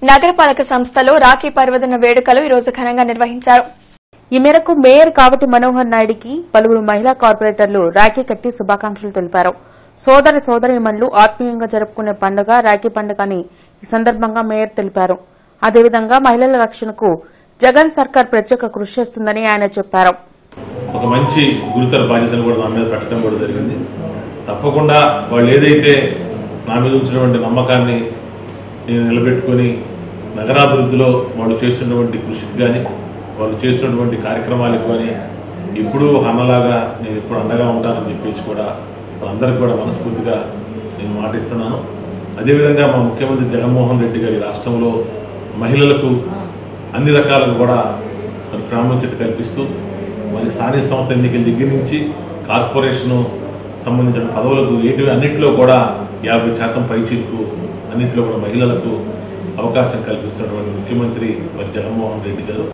నగరపాలక సంస్థలో రాఖీ పర్వదిన వేడుకలు ఈరోజు ఘనంగా నిర్వహించారు ఈ మేరకు మేయర్ కావటి మనోహర్ నాయుడికి పలువురు మహిళా కార్పొరేటర్లు రాఖీ కట్టి శుభాకాంక్షలు తెలిపారు సోదరి సోదరీమణులు ఆత్మీయంగా జరుపుకునే పండుగ రాఖీ పండుగ అని ఈ సందర్భంగా మేయర్ తెలిపారు అదేవిధంగా మహిళల రక్షణకు జగన్ సర్కార్ ప్రత్యేక కృషి చేస్తుందని ఆయన చెప్పారు ఒక మంచి గురుతర బాధ్యతను కూడా నా మీద పెట్టడం కూడా జరిగింది తప్పకుండా వాళ్ళు ఏదైతే నా మీద ఉంచినటువంటి నమ్మకాన్ని నేను నిలబెట్టుకొని నగరాభివృద్ధిలో వాళ్ళు చేస్తున్నటువంటి కృషికి కానీ వాళ్ళు చేస్తున్నటువంటి కార్యక్రమాలకు కానీ ఇప్పుడు అన్నలాగా నేను ఇప్పుడు అండగా ఉంటానని చెప్పేసి కూడా వాళ్ళందరికీ కూడా మనస్ఫూర్తిగా నేను మాటిస్తున్నాను అదేవిధంగా మా ముఖ్యమంత్రి జగన్మోహన్ రెడ్డి గారి రాష్ట్రంలో మహిళలకు అన్ని రకాలుగా కూడా మరి ప్రాముఖ్యత కల్పిస్తూ మరి స్థానిక సంస్థ ఎన్నికల దగ్గర నుంచి కార్పొరేషను సంబంధించిన పదవులకు ఏటి అన్నింటిలో కూడా యాభై శాతం పైచీలకు అన్నింటిలో కూడా మహిళలకు అవకాశం కల్పిస్తున్నటువంటి ముఖ్యమంత్రి మరి జగన్మోహన్ రెడ్డి గారు